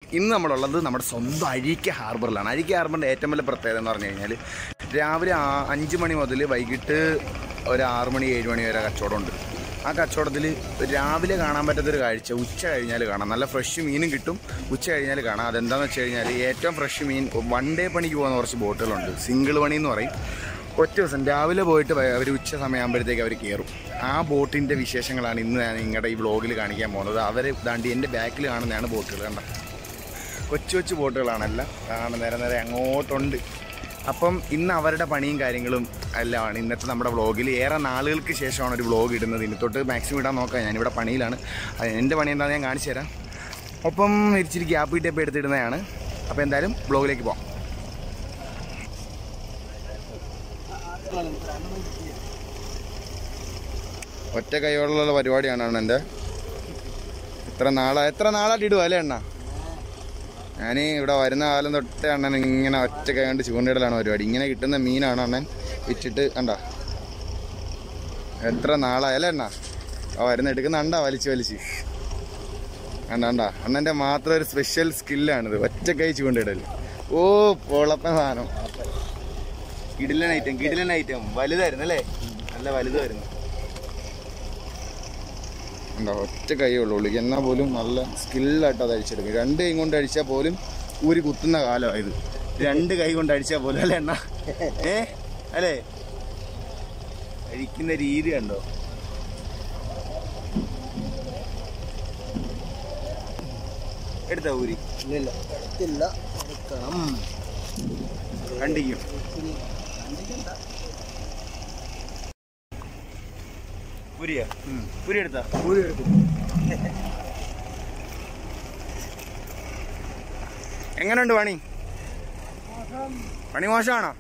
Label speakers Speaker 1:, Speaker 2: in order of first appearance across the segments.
Speaker 1: ഇന്ന് നമ്മളുള്ളത് നമ്മുടെ സ്വന്തം അഴീക്ക ഹാർബറിലാണ് അഴീക്ക ഹാർബറിൻ്റെ ഏറ്റവും വലിയ പ്രത്യേകത എന്ന് പറഞ്ഞു കഴിഞ്ഞാൽ രാവിലെ ആ- അഞ്ച് മണി മുതൽ വൈകിട്ട് ഒരു ആറ് മണി ഏഴ് മണി വരെ കച്ചവടമുണ്ട് ആ കച്ചവടത്തിൽ രാവിലെ കാണാൻ പറ്റാത്തൊരു കാഴ്ച ഉച്ച കഴിഞ്ഞാൽ കാണാം നല്ല ഫ്രഷ് മീനും കിട്ടും ഉച്ച കഴിഞ്ഞാൽ കാണാം അതെന്താണെന്ന് വെച്ച് കഴിഞ്ഞാൽ ഏറ്റവും ഫ്രഷ് മീൻ വൺ ഡേ പണിക്ക് പോകുന്ന കുറച്ച് ബോട്ടുകളുണ്ട് സിംഗിൾ പണി എന്ന് പറയും ഒറ്റ ദിവസം രാവിലെ പോയിട്ട് അവർ ഉച്ച സമയമാകുമ്പോഴത്തേക്ക് അവർ കയറും ആ ബോട്ടിൻ്റെ വിശേഷങ്ങളാണ് ഇന്ന് ഞാൻ നിങ്ങളുടെ ഈ വ്ളോഗിൽ കാണിക്കാൻ പോകുന്നത് അവർ ദാണ്ടി എൻ്റെ ബാക്കിൽ കാണുന്നതാണ് ബോട്ടുകൾ കണ്ട കൊച്ചു കൊച്ചു ബോട്ടുകളാണല്ല കാണുന്ന നേരെ നേരെ അങ്ങോട്ടുണ്ട് അപ്പം ഇന്ന് അവരുടെ പണിയും കാര്യങ്ങളും എല്ലാമാണ് ഇന്നത്തെ നമ്മുടെ വ്ളോഗിൽ ഏറെ നാളുകൾക്ക് ശേഷമാണ് ഒരു വ്ളോഗ് ഇടുന്നത് ഇനി തൊട്ട് മാക്സിമം ഇടാൻ നോക്കാം ഞാനിവിടെ പണിയിലാണ് അത് എൻ്റെ പണി എന്താണെന്ന് ഞാൻ കാണിച്ചു തരാം അപ്പം ഇച്ചിരി ഗ്യാപ്പ് കിട്ടിയപ്പോൾ എടുത്തിടുന്നതാണ് അപ്പോൾ എന്തായാലും വ്ളോഗിലേക്ക് പോകാം ഒറ്റ കൈയോടുള്ള പരിപാടിയാണ് അണ്ണ എൻ്റെ എത്ര നാളാ എത്ര നാളായിട്ട് ഇടുക അല്ലേ അണ്ണ ഞാൻ ഇവിടെ വരുന്ന കാലം തൊട്ടേ അണ്ണൻ ഇങ്ങനെ ഒറ്റ കൈ കൊണ്ട് ചൂണ്ടയിടലാണ് പരിപാടി ഇങ്ങനെ കിട്ടുന്ന മീനാണ് അണ്ണൻ വിറ്റിട്ട് കണ്ട എത്ര നാളായി അല്ലേ അണ്ണ ആ വരുന്ന എടുക്കുന്ന അണ്ടാ വലിച്ച് വലിച്ച് കണ്ട കണ്ട അണ്ണൻ്റെ മാത്രം ഒരു സ്പെഷ്യൽ സ്കില്ലാണിത് ഒറ്റ കൈ ചൂണ്ടയിടൽ ഓ പൊളപ്പൻ സാധനം കിടിലൻ ഐറ്റം കിടിലൻ ഐറ്റം വലുതായിരുന്നു അല്ലേ നല്ല വലുതായിരുന്നു ഉണ്ടോ ഒറ്റ കൈയേ ഉള്ളൂ ഉള്ളു എന്നാൽ പോലും നല്ല സ്കില്ലായിട്ട് അത് അഴിച്ചെടുക്കും രണ്ട് കൈ കൊണ്ട് അടിച്ചാൽ പോലും ഊരി കുത്തുന്ന കാലമായത് രണ്ട് കൈ കൊണ്ട് അടിച്ചാൽ പോലും അല്ലേ എണ്ണ ഏ അല്ലേ അഴിക്കുന്ന രീതി കണ്ടോ എടുത്ത ഊരി
Speaker 2: ഇല്ല എടുത്തില്ല എടുക്കണം
Speaker 1: കണ്ടിക്കും പുരിയ പുരി എടുത്താ
Speaker 2: പൂരി എടുക്കും
Speaker 1: എങ്ങനെയുണ്ട് പണി പണി മോശമാണോ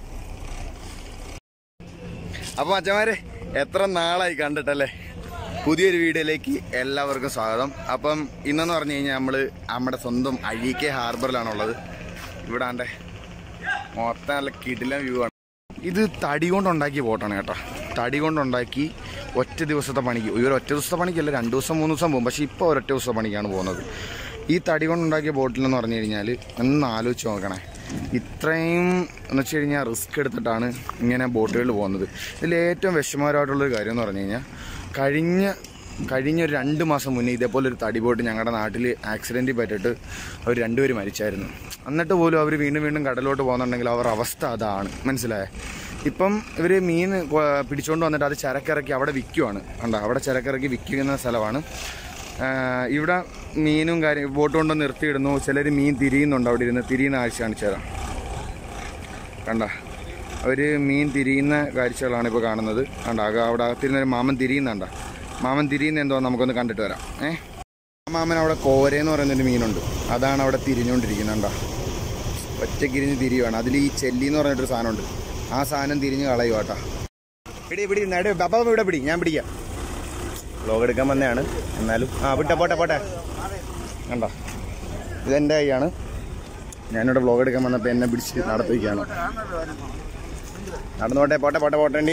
Speaker 1: അപ്പൊ അച്ഛന്മാരെ എത്ര നാളായി കണ്ടിട്ടല്ലേ പുതിയൊരു വീഡിയോയിലേക്ക് എല്ലാവർക്കും സ്വാഗതം അപ്പം ഇന്നെന്ന് പറഞ്ഞു കഴിഞ്ഞാൽ നമ്മൾ നമ്മുടെ സ്വന്തം അഴീക്കെ ഹാർബറിലാണുള്ളത് ഇവിടെ ആണ്ടെ മൊത്തം നല്ല കിടിലൻ വ്യൂ ആണ് ഇത് തടി കൊണ്ടുണ്ടാക്കിയ ബോട്ടാണ് കേട്ടോ തടി കൊണ്ടുണ്ടാക്കി ഒറ്റ ദിവസത്തെ പണിക്ക് ഈ ഒരു ഒറ്റ ദിവസത്തെ പണിക്കല്ല രണ്ട് ദിവസം മൂന്ന് ദിവസം പോകും പക്ഷേ ഇപ്പോൾ ഒരൊറ്റ ദിവസത്തെ പണിക്കാണ് പോകുന്നത് ഈ തടി കൊണ്ടുണ്ടാക്കിയ ബോട്ടിലെന്ന് പറഞ്ഞു കഴിഞ്ഞാൽ ഒന്ന് ആലോചിച്ച് നോക്കണേ ഇത്രയും എന്ന് വെച്ച് കഴിഞ്ഞാൽ റിസ്ക് എടുത്തിട്ടാണ് ഇങ്ങനെ ബോട്ടുകളിൽ പോകുന്നത് ഇതിൽ ഏറ്റവും വിഷമകരമായിട്ടുള്ളൊരു കാര്യം എന്ന് പറഞ്ഞു കഴിഞ്ഞാൽ കഴിഞ്ഞ കഴിഞ്ഞ ഒരു രണ്ട് മാസം മുന്നേ ഇതേപോലെ ഒരു തടി ബോട്ട് ഞങ്ങളുടെ നാട്ടിൽ ആക്സിഡൻറ്റിൽ പറ്റിയിട്ട് അവർ രണ്ടുപേരും മരിച്ചായിരുന്നു എന്നിട്ട് പോലും അവർ വീണ്ടും വീണ്ടും കടലോട്ട് പോകുന്നുണ്ടെങ്കിൽ അവരുടെ അവസ്ഥ അതാണ് മനസ്സിലായേ ഇപ്പം ഇവർ മീൻ കൊ- പിടിച്ചുകൊണ്ട് വന്നിട്ട് അത് ചരക്കിറക്കി അവിടെ വിൽക്കുവാണ് കണ്ടോ അവിടെ ചരക്കിറക്കി വിൽക്കുന്ന സ്ഥലമാണ് ആഹ് ഇവിടെ മീനും കാര്യം ബോട്ട് കൊണ്ട് നിർത്തിയിടുന്നു ചിലർ മീൻ തിരിയുന്നുണ്ട് അവിടെ ഇരുന്ന് തിരിയുന്ന കാഴ്ച കാണിച്ചു തരാം കണ്ട അവർ മീൻ തിരിയുന്ന കാഴ്ചകളാണ് ഇപ്പോൾ കാണുന്നത് കണ്ട അക അവിടെ അകത്തിരുന്ന ഒരു മാമൻ തിരിയുന്നുണ്ട മാമൻ തിരിയുന്ന എന്തോ നമുക്കൊന്ന് കണ്ടിട്ട് വരാം ഏ ആ മാമൻ അവിടെ കോരയെന്ന് പറയുന്നൊരു മീനുണ്ട് അതാണ് അവിടെ തിരിഞ്ഞുകൊണ്ടിരിക്കുന്നത് കണ്ട ഒറ്റക്കിരിഞ്ഞ് തിരിയുവാണ് അതിൽ ഈ ചെല്ലി എന്ന് പറഞ്ഞിട്ടൊരു സാധനമുണ്ട് ആ സാധനം തിരിഞ്ഞ് കളയുക കേട്ടാ പിടി പിടി നടു അപ്പം ഇവിടെ പിടി ഞാൻ പിടിക്കാം വ്ലോഗ് എടുക്കാൻ വന്നതാണ് എന്നാലും ആ വിട്ടെ പോട്ടെ പോട്ടെ കണ്ട ഇതെൻ്റെ കൈയാണ് ഞാനിവിടെ വ്ലോഗ് എടുക്കാൻ വന്നപ്പോൾ എന്നെ പിടിച്ച് നടത്തിക്കുകയാണ് നടന്നോട്ടെ പോട്ടെ പോട്ടെ പോട്ടേണ്ടി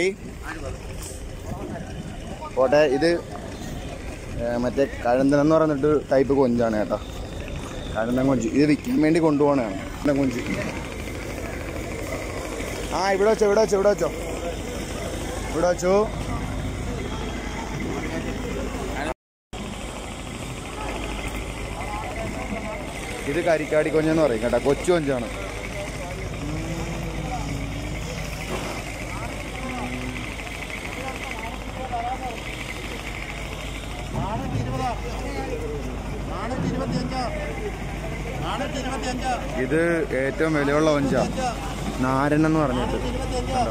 Speaker 1: പോട്ടെ ഇത് ഏ, മറ്റേ കഴന്തൻ എന്ന് പറഞ്ഞിട്ട് ടൈപ്പ് കൊഞ്ചാണ് കേട്ടോ കഴന്തൻ കൊഞ്ച് ഇത് വിൽക്കാൻ വേണ്ടി കൊണ്ടുപോകണതാണ് കഴന്തൻ കൊഞ്ച് ആ ഇവിടെ വെച്ചോ ഇവിടെ വെച്ചോ ഇവിടെ വെച്ചോ ഇവിടെ വെച്ചോ ഇത് കരിക്കാടി കൊഞ്ചെന്ന് പറയും കേട്ടോ കൊച്ചു കൊഞ്ചാണ് ഇത് ഏറ്റവും വിലയുള്ള കൊഞ്ചാ നാരൻ എന്ന് പറഞ്ഞിട്ട് കണ്ടോ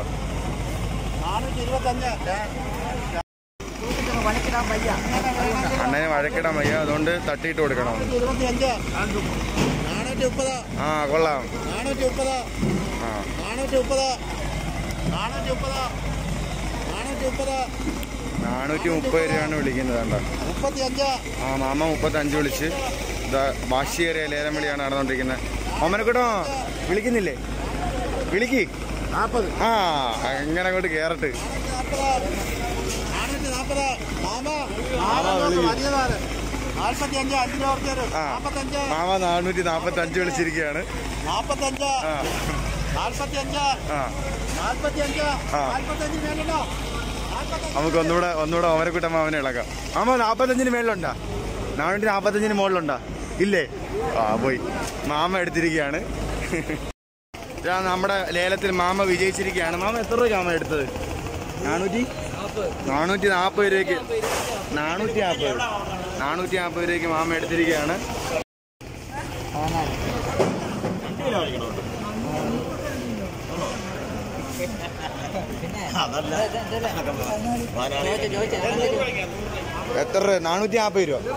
Speaker 1: അണ്ണനെ വഴക്കിടാൻ വയ്യ അതുകൊണ്ട് തട്ടിയിട്ട് കൊടുക്കണം
Speaker 2: ഇരുപത്തിയഞ്ച് നാനൂറ്റി മുപ്പത്
Speaker 1: ആ കൊള്ളാം
Speaker 2: നാനൂറ്റി മുപ്പത്
Speaker 1: ആ
Speaker 2: നാനൂറ്റി മുപ്പത് നാനൂറ്റി മുപ്പത് നാനൂറ്റി മുപ്പത്
Speaker 1: നാനൂറ്റി മുപ്പത് രൂപയാണ് വിളിക്കുന്നത് കണ്ടോ
Speaker 2: മുപ്പത്തിയഞ്ച്
Speaker 1: ആ മാമ മുപ്പത്തഞ്ച് വിളിച്ച് ഇതാ വാശിയേറിയ ലേലം വിളിയാണ് നടന്നുകൊണ്ടിരിക്കുന്നത് ഓമനക്കൂട്ടോ വിളിക്കുന്നില്ലേ വിളിക്ക്
Speaker 2: നാൽപ്പത്
Speaker 1: ആ അങ്ങനെ അങ്ങോട്ട് കേറട്ട്
Speaker 2: നാൽപ്പത് നാനൂറ്റി നാൽപ്പത് മാമ
Speaker 1: മാമ വിളി.
Speaker 2: വലിയതാണ് നാൽപ്പത്തി അഞ്ച് അഞ്ച് രൂപ കുറച്ച് തരും
Speaker 1: ആ.
Speaker 2: നാൽപ്പത്തഞ്ച്
Speaker 1: മാമ നാനൂറ്റി നാപ്പത്തി അഞ്ച് വിളിച്ചിരിക്കുകയാണ്
Speaker 2: നാൽപ്പത്തഞ്ച്
Speaker 1: ആ
Speaker 2: നാൽപ്പത്തി അഞ്ച്
Speaker 1: ആ
Speaker 2: നാൽപ്പത്തി അഞ്ച്
Speaker 1: ആ.
Speaker 2: നാൽപ്പത്തഞ്ച് മേലുണ്ടോ നാൽപ്പത്തഞ്ച്
Speaker 1: നമുക്ക് ഒന്നുകൂടെ ഒന്നുകൂടെ ഓമനക്കുട്ട മാമനെ ഇളക്കാം മാമ നാപ്പത്തഞ്ചിന് മേളിലുണ്ടാ നാനൂറ്റി നാപ്പത്തഞ്ചിന് മുകളിലുണ്ടാ ഇല്ലേ ആ പോയി മാമ എടുത്തിരിക്കുകയാണ് ഇതാ നമ്മുടെ ലേലത്തിൽ മാമ വിജയിച്ചിരിക്കുകയാണ് മാമ എത്ര രൂപ മാമ എടുത്തത് നാനൂറ്റി നാനൂറ്റി നാൽപ്പത് രൂപയ്ക്ക് നാനൂറ്റി നാൽപ്പത് നാനൂറ്റി നാൽപ്പത് രൂപയ്ക്ക് മാമ എടുത്തിരിക്കുകയാണ് എത്ര രൂപ നാനൂറ്റി നാൽപ്പത് രൂപ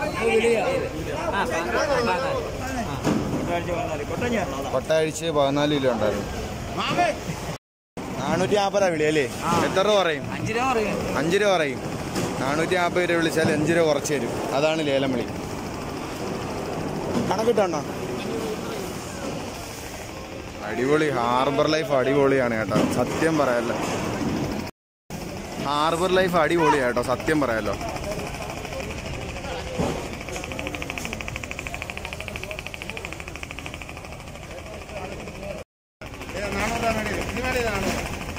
Speaker 1: കൊട്ടാഴ്ച പതിനാല് കിലോ ഉണ്ടായിരുന്നു
Speaker 2: മാമേ
Speaker 1: നാനൂറ്റി നാൽപ്പതാ വിളി അല്ലേ എത്ര രൂപ പറയും
Speaker 3: അഞ്ച് രൂപ പറയും
Speaker 1: അഞ്ച് രൂപ പറയും നാനൂറ്റി നാൽപ്പത് രൂപ വിളിച്ചാൽ അഞ്ച് രൂപ കുറച്ച് തരും അതാണ് ലേലം വിളി കണക്കിട്ടോ അടിപൊളി ഹാർബർ ലൈഫ് അടിപൊളിയാണ് കേട്ടോ സത്യം പറയാലോ ഹാർബർ ലൈഫ് അടിപൊളിയാ കേട്ടോ സത്യം പറയാലോ
Speaker 2: നാനൂറാണ് ഇനി മേലെ നാനൂറ്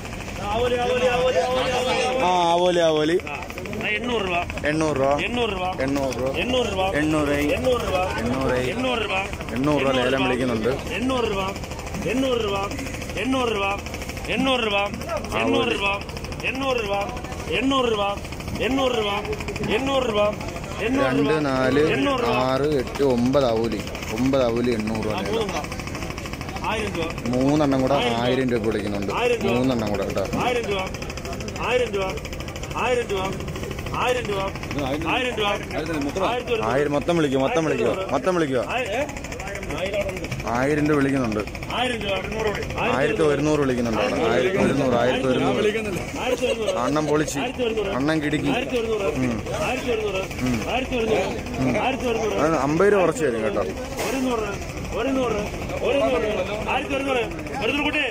Speaker 1: ആ ആവോലി ആവോലി
Speaker 4: എണ്ണൂറ് രൂപ
Speaker 1: എണ്ണൂറ് രൂപ
Speaker 4: എണ്ണൂറ് രൂപ
Speaker 1: എണ്ണൂറ് രൂപ
Speaker 4: എണ്ണൂറ് രൂപ
Speaker 1: എണ്ണൂറ്
Speaker 4: എണ്ണൂറ് രൂപ
Speaker 1: എണ്ണൂറ്
Speaker 4: എണ്ണൂറ് രൂപ
Speaker 1: എണ്ണൂറ് രൂപ ലേലം വിളിക്കുന്നുണ്ട്
Speaker 4: എണ്ണൂറ് രൂപ എണ്ണൂറ് രൂപ എണ്ണൂറ് രൂപ എണ്ണൂറ് രൂപ എണ്ണൂറ് രൂപ എണ്ണൂറ് രൂപ എണ്ണൂറ് രൂപ എണ്ണൂറ് രൂപ എണ്ണൂറ് രൂപ എണ്ണൂറ്
Speaker 1: രണ്ട്
Speaker 4: രൂപ
Speaker 1: നാല്
Speaker 4: എണ്ണൂറ് രൂപ
Speaker 1: ആറ് എട്ട് ഒമ്പത് അവലി ഒമ്പത് അവലി എണ്ണൂറ് രൂപ ലേലം
Speaker 4: മൂന്നെണ്ണം. ആയിരം രൂപ
Speaker 1: മൂന്നെണ്ണം കൂടെ ആയിരം രൂപ വിളിക്കുന്നുണ്ട് മൂന്നെണ്ണം കൂടെ കേട്ടോ
Speaker 4: ആയിരം രൂപ ആയിരം രൂപ ആയിരം രൂപ ആയിരം രൂപ ആയിരം രൂപ ആയിരത്തി ഒരു
Speaker 1: ആയിരം മൊത്തം വിളിക്കോ മൊത്തം വിളിക്കോ മൊത്തം വിളിക്കോ
Speaker 4: ആയിരം ഏ? ആയിരം ഉണ്ട്.
Speaker 1: ആയിരം രൂപ വിളിക്കുന്നുണ്ട്
Speaker 4: ആയിരം രൂപ അറുന്നൂറ് കൂടി.
Speaker 1: ആയിരത്തി ഒരുന്നൂറ് വിളിക്കുന്നുണ്ട് അവിടെ ആയിരത്തി ഒരുന്നൂറ് ആയിരത്തി ഒരുന്നൂറ്
Speaker 4: ആയിരത്തി ഒരുന്നൂറ്
Speaker 1: അണ്ണം പൊളിച്ച്
Speaker 4: ആയിരത്തി ഒരുന്നൂറ്
Speaker 1: അണ്ണം കിടുക്കി
Speaker 4: ആയിരത്തി ഒരുന്നൂറ് ആയിരത്തി ഒരുന്നൂറ് ആയിരത്തി ഒരുന്നൂറ് ആയിരത്തി ഒരുന്നൂറ്
Speaker 1: അത് അമ്പത് രൂപ കുറച്ച് തരും കേട്ടോ
Speaker 4: ഒരുന്നൂറ് ഒരുന്നൂറ് ഒരുന്നൂറ് ആയിരത്തി ഒരുന്നൂറ് ഒരുന്നൂറ് കൂട്ടി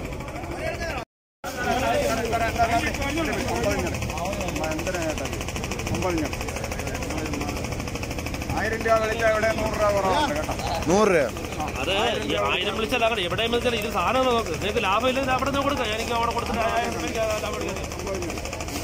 Speaker 2: ആയിരം രൂപ വിളിച്ചാൽ ഇവിടെ നൂറ് രൂപ കുറവാണ് കേട്ടോ
Speaker 1: നൂറ് രൂപ
Speaker 4: അത് ഈ ആയിരം വിളിച്ചാൽ അങ്ങനെ എവിടെ വിളിച്ചാൽ ഇത് സാധനം നോക്ക് നിങ്ങൾക്ക് ലാഭം ഇല്ലെങ്കിൽ അവിടെ നിന്ന് കൊടുക്കാം എനിക്ക് അവിടെ കൊടുത്തിട്ട് ആയിരം രൂപയ്ക്ക് ലാഭം എടുക്കുന്നത്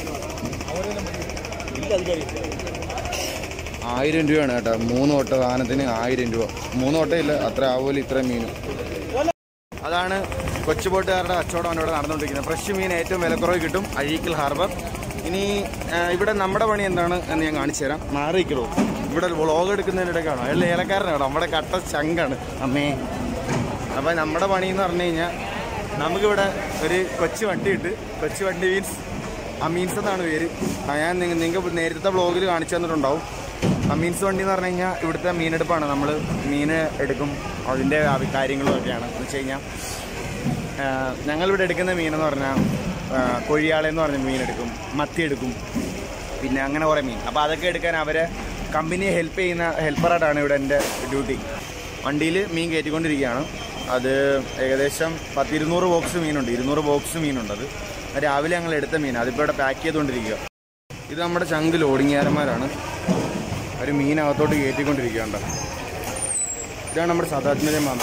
Speaker 1: ആയിരം രൂപയാണ് കേട്ടോ മൂന്ന് വട്ട സാധനത്തിന് ആയിരം രൂപ മൂന്ന് വട്ടം ഇല്ല അത്ര ആവുമല്ലോ ഇത്ര മീനും അതാണ് കൊച്ചുബോട്ടുകാരുടെ കച്ചവടമാണ് ഇവിടെ നടന്നുകൊണ്ടിരിക്കുന്നത് ഫ്രഷ് മീൻ ഏറ്റവും വിലക്കുറവ് കിട്ടും അഴീക്കൽ ഹാർബർ ഇനി ആ, ഇവിടെ നമ്മുടെ പണി എന്താണ് എന്ന് ഞാൻ കാണിച്ചു തരാം മാറിയിക്കലോ ഇവിടെ വ്ളോഗ് എടുക്കുന്നതിനിടയ്ക്കാണോ അല്ല ഏലക്കാരനാണോ നമ്മുടെ കട്ട ചങ്കാണ് അമ്മേ അപ്പം നമ്മുടെ പണി എന്ന് പറഞ്ഞു കഴിഞ്ഞാൽ നമുക്കിവിടെ ഒരു കൊച്ചു വണ്ടി ഇട്ട് കൊച്ചു വണ്ടി മീൻസ് അമീൻസ് എന്നാണ് പേര് ആ, ഞാൻ നിങ്ങൾക്ക് നേരത്തെ വ്ളോഗിൽ കാണിച്ചു തന്നിട്ടുണ്ടാവും അമീൻസ് വണ്ടി എന്ന് പറഞ്ഞു കഴിഞ്ഞാൽ ഇവിടുത്തെ മീനെടുപ്പാണ് നമ്മൾ മീൻ എടുക്കും അതിൻ്റെ ആവി- കാര്യങ്ങളും ഒക്കെയാണ് എന്ന് വെച്ച് കഴിഞ്ഞാൽ ഞങ്ങളിവിടെ എടുക്കുന്ന മീനെന്ന് പറഞ്ഞാൽ കൊഴിയാളെന്ന് പറഞ്ഞ മീൻ എടുക്കും മത്തി എടുക്കും പിന്നെ അങ്ങനെ കുറേ മീൻ അപ്പോൾ അതൊക്കെ എടുക്കാൻ അവരെ കമ്പനിയെ ഹെൽപ്പ് ചെയ്യുന്ന ഹെൽപ്പറായിട്ടാണ് ഇവിടെ എൻ്റെ ഡ്യൂട്ടി വണ്ടിയിൽ മീൻ കയറ്റിക്കൊണ്ടിരിക്കുകയാണ് അത് ഏകദേശം പത്തിരുന്നൂറ് ബോക്സ് മീനുണ്ട് ഇരുന്നൂറ് ബോക്സ് മീനുണ്ട് അത് രാവിലെ ഞങ്ങൾ എടുത്ത മീൻ അതിപ്പോൾ ഇവിടെ പാക്ക് ചെയ്തുകൊണ്ടിരിക്കുക ഇത് നമ്മുടെ ചങ്ക് ലോഡിങ്ങാരന്മാരാണ് ഒരു മീൻ അകത്തോട്ട് കയറ്റിക്കൊണ്ടിരിക്കുകയുണ്ട് ഇതാണ് നമ്മുടെ സദാത്മജ മാമ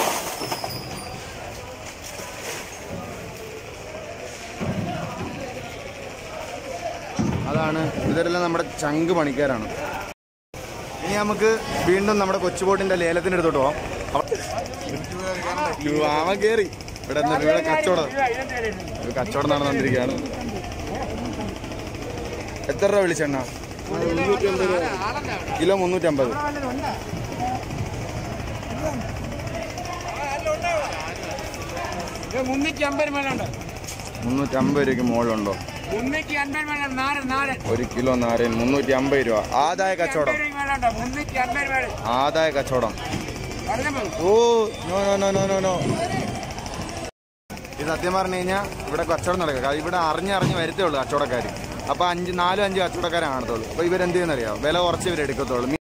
Speaker 1: അതാണ് ഇതെല്ലാം നമ്മുടെ ചങ്ക് പണിക്കാരാണ് ഇനി നമുക്ക് വീണ്ടും നമ്മുടെ കൊച്ചുബോട്ടിന്റെ ലേലത്തിന്റെ അടുത്തോട്ട് പോവാം മാമ കേറി ഇവിടെ എന്താ ഇവിടെ കച്ചവടം ഒരു കച്ചവടം നടന്നുകൊണ്ടിരിക്കുകയാണ് എത്ര രൂപ വിളിച്ചെണ്ണ കിലോ മുന്നൂറ്റമ്പത്
Speaker 3: മുന്നൂറ്റി അമ്പത് മേലുണ്ട്
Speaker 1: മുന്നൂറ്റമ്പത് രൂപയ്ക്ക് മുകളിലുണ്ടോ
Speaker 3: മുന്നൂറ്റി അൻപത് മേലുണ്ട് നാല് നാല്
Speaker 1: ഒരു കിലോ നാരൻ മുന്നൂറ്റി അമ്പത് രൂപ ആദായ കച്ചവടം
Speaker 3: മേലുണ്ട് മുന്നൂറ്റി അൻപത് മേല്
Speaker 1: ആദായ കച്ചവടം
Speaker 3: പറഞ്ഞ
Speaker 1: oh no no no no no no ഇത് സത്യം പറഞ്ഞു കഴിഞ്ഞാൽ ഇവിടെ കച്ചവടം നടക്കുക കാരണം ഇവിടെ അറിഞ്ഞറിഞ്ഞ് വരുത്തേ ഉള്ളൂ കച്ചവടക്കാർ അപ്പൊ അഞ്ച് നാലും അഞ്ച് കച്ചവടക്കാരെ കാണത്തുള്ളൂ അപ്പൊ ഇവരെന്ത് ചെയ്യുന്നറിയാം വില കുറച്ച് ഇവർ എടുക്കത്തുള്ളൂ മീ-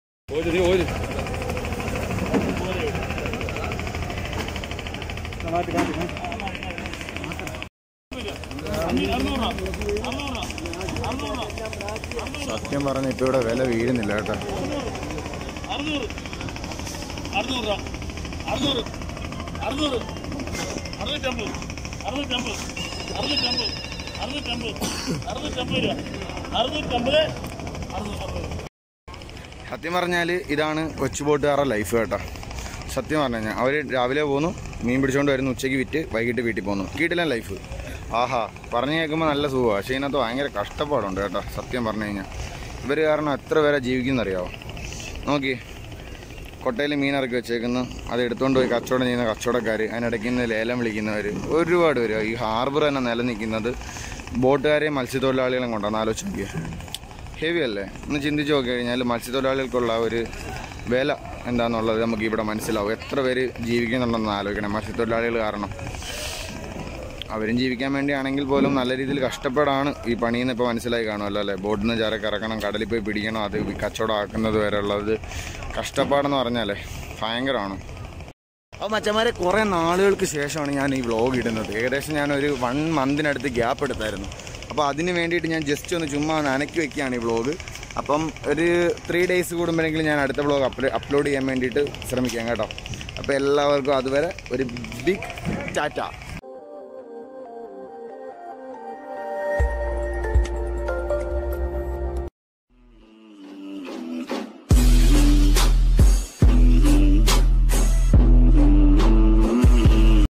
Speaker 1: സത്യം പറഞ്ഞ ഇപ്പൊ ഇവിടെ വില വീഴുന്നില്ല കേട്ടോ
Speaker 4: അറുന്നൂറ് അറുന്നൂറ് രൂപ അറുന്നൂറ് അറുന്നൂറ് അറുന്നൂറ്റമ്പത് അറുന്നൂറ്റമ്പത് അറുന്നൂറ്റമ്പത് അറുന്നൂറ്റമ്പത് അറുന്നൂറ്റമ്പത് രൂപ അറുന്നൂറ്റമ്പത് അറുന്നൂറ്റമ്പത്
Speaker 1: സത്യം പറഞ്ഞാൽ ഇതാണ് കൊച്ചുബോട്ടുകാരുടെ ലൈഫ് കേട്ടോ സത്യം പറഞ്ഞു കഴിഞ്ഞാൽ അവർ രാവിലെ പോകുന്നു മീൻ പിടിച്ചുകൊണ്ട് വരുന്നു ഉച്ചയ്ക്ക് വിറ്റ് വൈകിട്ട് വീട്ടിൽ പോകുന്നു വീട്ടിലെ ലൈഫ് ആഹാ പറഞ്ഞു കേൾക്കുമ്പോൾ നല്ല സുഖമാണ് പക്ഷേ ഇതിനകത്ത് ഭയങ്കര കഷ്ടപ്പാടുണ്ട് കേട്ടോ സത്യം പറഞ്ഞു കഴിഞ്ഞാൽ ഇവർ കാരണം എത്ര പേരെ ജീവിക്കുന്നറിയാവോ നോക്കി കൊട്ടയിൽ മീൻ ഇറക്കി വെച്ചേക്കുന്നു അത് എടുത്തുകൊണ്ട് പോയി കച്ചവടം ചെയ്യുന്ന കച്ചവടക്കാർ അതിനിടയ്ക്ക് നിന്ന് ലേലം വിളിക്കുന്നവർ ഒരുപാട് പേര് ഈ ഹാർബർ തന്നെ നിലനിൽക്കുന്നത് ബോട്ടുകാരെയും മത്സ്യത്തൊഴിലാളികളെയും കൊണ്ടാണ് ആലോചിച്ച് നോക്കിയത് ഹെവി അല്ലേ ഒന്ന് ചിന്തിച്ച് നോക്കി കഴിഞ്ഞാൽ മത്സ്യത്തൊഴിലാളികൾക്കുള്ള ഒരു വില എന്താണെന്നുള്ളത് നമുക്ക് ഇവിടെ മനസ്സിലാവും എത്ര പേര് ജീവിക്കുന്നുണ്ടെന്ന് ആലോചിക്കണം മത്സ്യത്തൊഴിലാളികൾ കാരണം അവരും ജീവിക്കാൻ വേണ്ടിയാണെങ്കിൽ പോലും നല്ല രീതിയിൽ കഷ്ടപ്പെടാണ് ഈ പണിയെന്ന് ഇപ്പോൾ മനസ്സിലായി കാണുമല്ലോ അല്ലേ ബോട്ടിൽ നിന്ന് ചരക്ക് ഇറക്കണം കടലിൽ പോയി പിടിക്കണം അത് കച്ചവടം ആക്കുന്നത് വരെ ഉള്ളത് കഷ്ടപ്പാടെന്ന് പറഞ്ഞാലേ ഭയങ്കരമാണ് അപ്പോൾ മച്ചന്മാരെ കുറേ നാളുകൾക്ക് ശേഷമാണ് ഞാൻ ഈ വ്ളോഗ് ഇടുന്നത് ഏകദേശം ഞാൻ ഒരു വൺ മന്തിനടുത്ത് ഗ്യാപ്പ് എടുത്തായിരുന്നു അപ്പോൾ അതിന് വേണ്ടിയിട്ട് ഞാൻ ജസ്റ്റ് ഒന്ന് ചുമ്മാ ഒന്ന് അനക്കി വെക്കുകയാണ് ഈ വ്ളോഗ് അപ്പം ഒരു ത്രീ ഡേയ്സ് കൂടുമ്പോഴെങ്കിലും ഞാൻ അടുത്ത വ്ളോഗ് അപ്ലോ അപ്ലോഡ് ചെയ്യാൻ വേണ്ടിയിട്ട് ശ്രമിക്കാം കേട്ടോ അപ്പോൾ എല്ലാവർക്കും അതുവരെ ഒരു ബിഗ് ടാറ്റ